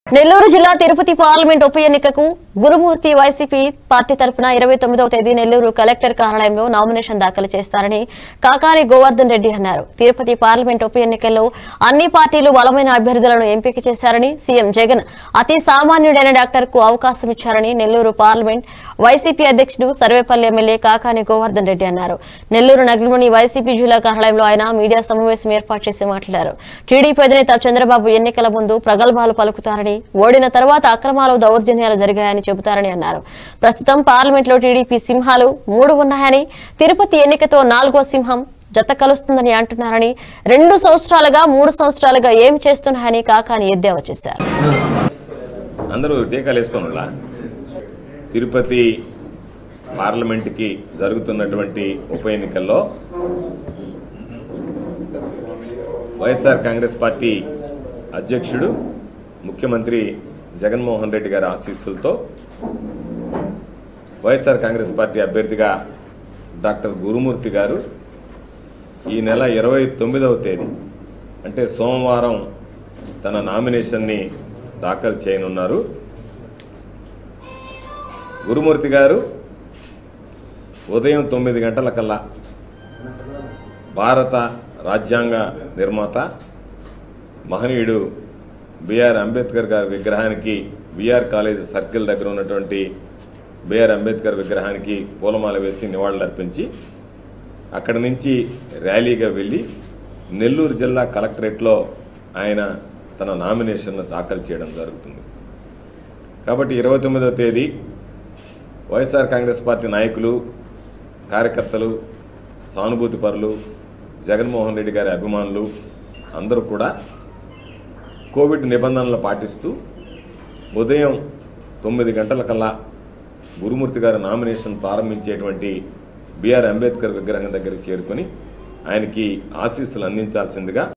నెల్లూరు జిల్లా తిరుపతి పార్లమెంట్ ఉప ఎన్నికకు గురుమూర్తి వైసీపీ పార్టీ తరఫున ఇరవై తొమ్మిదవ తేదీ నెల్లూరు కలెక్టర్ కార్యాలయంలో నామినేషన్ దాఖలు చేస్తారని కాకాని గోవర్ధన్ రెడ్డి అన్నారు తిరుపతి పార్లమెంట్ ఉప ఎన్నికల్లో అన్ని పార్టీలు బలమైన అభ్యర్థులను ఎంపిక చేశారని సీఎం జగన్ అతి సామాన్యుడైన డాక్టర్ కు అవకాశం ఇచ్చారని నెల్లూరు పార్లమెంట్ వైసీపీ అధ్యక్షుడు సర్వేపల్లి ఎమ్మెల్యే కాకాని గోవర్ధన్ రెడ్డి అన్నారు నెల్లూరు నగరంలోని వైసీపీ జిల్లా కార్యాలయంలో ఆయన మీడియా సమావేశం ఏర్పాటు చేసి మాట్లాడారు టీడీపీ అధినేత చంద్రబాబు ఎన్నికల ముందు ప్రగల్భాలు పలుకుతారని ఓడిన తర్వాత అక్రమాలు దౌర్జన్యాలు జరిగాయని చెబుతారని అన్నారు ప్రస్తుతం పార్లమెంట్లో టీడీపీ సింహాలు మూడు ఉన్నాయని తిరుపతి ఎన్నికతో నాలుగో సింహం జత కలుస్తుందని అంటున్నారని రెండు సంవత్సరాలుగా మూడు సంవత్సరాలుగా ఏం చేస్తున్నాయని కాకాని ఎద్దేవా చేశారు అందరూ టీకాలు వేసుకోనులా తిరుపతి పార్లమెంట్కి జరుగుతున్నటువంటి ఉప ఎన్నికల్లో వైఎస్ఆర్ కాంగ్రెస్ పార్టీ అధ్యక్షుడు ముఖ్యమంత్రి జగన్మోహన్ రెడ్డి గారి ఆశీస్సులతో వైఎస్ఆర్ కాంగ్రెస్ పార్టీ అభ్యర్థిగా డాక్టర్ గురుమూర్తి గారు ఈ నెల ఇరవై తొమ్మిదవ తేదీ అంటే సోమవారం తన నామినేషన్ని దాఖలు చేయనున్నారు గురుమూర్తి గారు ఉదయం తొమ్మిది గంటల కల్లా భారత రాజ్యాంగ నిర్మాత మహనీయుడు బిఆర్ అంబేద్కర్ గారి విగ్రహానికి బిఆర్ కాలేజ్ సర్కిల్ దగ్గర ఉన్నటువంటి బిఆర్ అంబేద్కర్ విగ్రహానికి పూలమాల వేసి నివాళులర్పించి అక్కడి నుంచి ర్యాలీగా వెళ్ళి నెల్లూరు జిల్లా కలెక్టరేట్లో ఆయన తన నామినేషన్ను దాఖలు చేయడం జరుగుతుంది కాబట్టి ఇరవై తొమ్మిదవ తేదీ వైఎస్ఆర్ కాంగ్రెస్ పార్టీ నాయకులు కార్యకర్తలు సానుభూతి పరులు జగన్మోహన్ రెడ్డి గారి అభిమానులు అందరూ కూడా కోవిడ్ నిబంధనలు పాటిస్తూ ఉదయం తొమ్మిది గంటల కల్లా గురుమూర్తి గారి నామినేషన్ ప్రారంభించేటువంటి బిఆర్ అంబేద్కర్ విగ్రహం దగ్గరికి చేరుకొని ఆయనకి ఆశీస్సులు అందించాల్సిందిగా